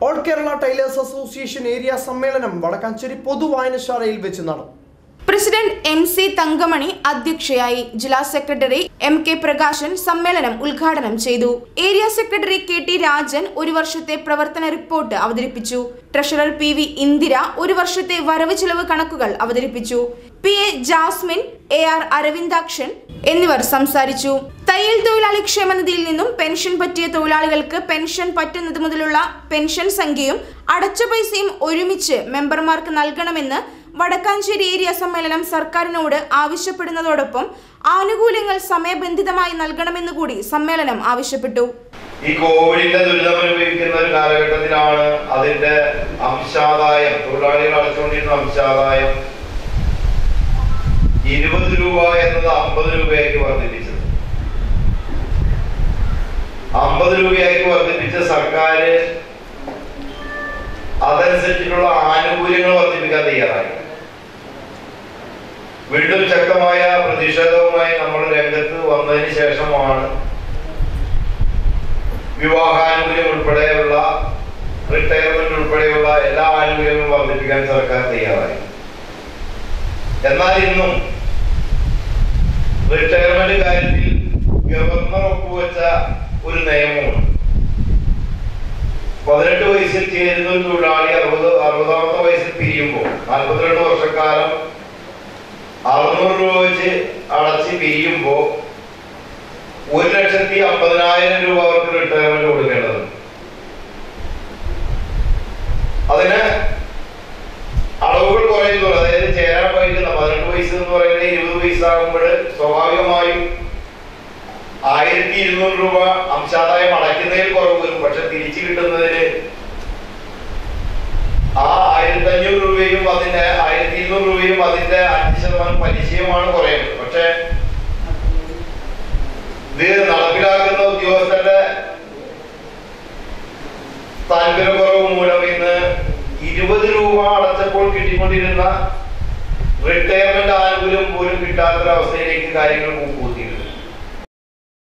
all Kerala tailors association area സമ്മേളനം വടക്കാഞ്ചേരി പൊതുവായനശാലയിൽ വെച്ച് നടന്നു പ്രസിഡന്റ് എം സി തങ്കമണി അധ്യക്ഷയായി ജില്ലാ സെക്രട്ടറി എം കെ പ്രകാശൻ സമ്മേളനം ഉദ്ഘാടനം ചെയ്തു area secretary K T Rajan ഒരു വർഷത്തെ പ്രവർത്തന റിപ്പോർട്ട് അവതരിപ്പിച്ചു ട്രഷറർ പി വി ഇന്ദിര ഒരു വർഷത്തെ വരവ് ചെലവ് കണക്കുകൾ അവതരിപ്പിച്ചു P A Jasmin A R Aravindakshan എന്നിവർ സംസാരിച്ചു തയ്യൽ തൊഴിലാളി ക്ഷേമനിധിയിൽ നിന്നും പെൻഷൻ പറ്റിയ തൊഴിലാളികൾക്ക് പെൻഷൻ പറ്റുന്നത് മുതലുള്ള പെൻഷൻ സംഖ്യയും അടച്ച പൈസയും ഒരുമിച്ച് മെമ്പർമാർക്ക് നൽകണമെന്ന് വടക്കാഞ്ചേരി ഏരിയ സമ്മേളനം സർക്കാരിനോട് ആവശ്യപ്പെടുന്നതോടൊപ്പം ആനുകൂല്യങ്ങൾ സമയബന്ധിതമായി നൽകണമെന്ന് കൂടി സമ്മേളനം ആവശ്യപ്പെട്ടു ഈ കോവിഡിന്റെ ദുരിതം അനുഭവിക്കുന്ന ഒരു കാലഘട്ടത്തിലാണ് അതിന്റെ അംശാദായം തൊഴിലാളികൾ അടച്ചുകൊണ്ടിരുന്ന അംശാദായം ഇരുപത് രൂപ എന്നത് അമ്പത് രൂപയാക്കി വർദ്ധിപ്പിച്ചത് അമ്പത് രൂപയാക്കി വർദ്ധിപ്പിച്ച സർക്കാർ അതനുസരിച്ചിട്ടുള്ള ആനുകൂല്യങ്ങൾ വർദ്ധിപ്പിക്കാൻ തയ്യാറായി വീണ്ടും ശക്തമായ പ്രതിഷേധവുമായി നമ്മൾ രംഗത്ത് വന്നതിന് ശേഷമാണ് വിവാഹാനുകൂല്യം ഉൾപ്പെടെയുള്ള റിട്ടയർമെന്റ് ഉൾപ്പെടെയുള്ള എല്ലാ ആനുകൂല്യങ്ങളും വർദ്ധിപ്പിക്കാൻ സർക്കാർ തയ്യാറായി എന്നാൽ ഇന്നും റിട്ടയർമെന്റ് കാര്യത്തിൽ ഗവർണർ ഒപ്പുവെച്ച ഒരു നിയമമുണ്ട് പതിനെട്ട് വയസ്സിൽ ചേരുന്ന ഒരു തൊഴിലാളി അറുപത് അറുപതാമത്തെ വയസ്സിൽ പിരിയുമ്പോൾ നാൽപ്പത്തിരണ്ട് വർഷക്കാലം അറുന്നൂറ് രൂപ വെച്ച് അടച്ച് പിരിയുമ്പോൾ ഒരു ലക്ഷത്തി അമ്പതിനായിരം രൂപ അവർക്ക് റിട്ടയർമെന്റ് കൊടുക്കേണ്ടതുണ്ട് അതിന് അളവുകൾ കുറയുന്നുള്ളൂ അതായത് ചേരാൻ വൈകുന്ന പതിനെട്ട് വയസ്സ് എന്ന് പറയുന്നത് ഇരുപത് വയസ്സാകുമ്പോൾ സ്വാഭാവികമായും ആയിരത്തി ഇരുന്നൂറ് രൂപ അംശാദായം അടയ്ക്കുന്നതിൽ കുറവ് വരും പക്ഷെ തിരിച്ചു കിട്ടുന്നതിന് ആ ആയിരത്തി അഞ്ഞൂറ് രൂപയും അതിന്റെ ആയിരത്തി ഇരുന്നൂറ് രൂപയും അതിന്റെ അഞ്ച് ശതമാനം പലിശയുമാണ് കുറയുന്നത് പക്ഷെ ഇത് നടപ്പിലാക്കുന്ന ഉദ്യോഗസ്ഥരുടെ താല്പര്യക്കുറവ് മൂലം ഇന്ന് ഇരുപത് രൂപ അടച്ചപ്പോൾ കിട്ടിക്കൊണ്ടിരുന്ന റിട്ടയർമെന്റ് ആനുകൂല്യം പോലും കിട്ടാത്തൊരവസ്ഥയിലേക്ക് കാര്യങ്ങൾ കൂട്ടിയിട്ടുണ്ട്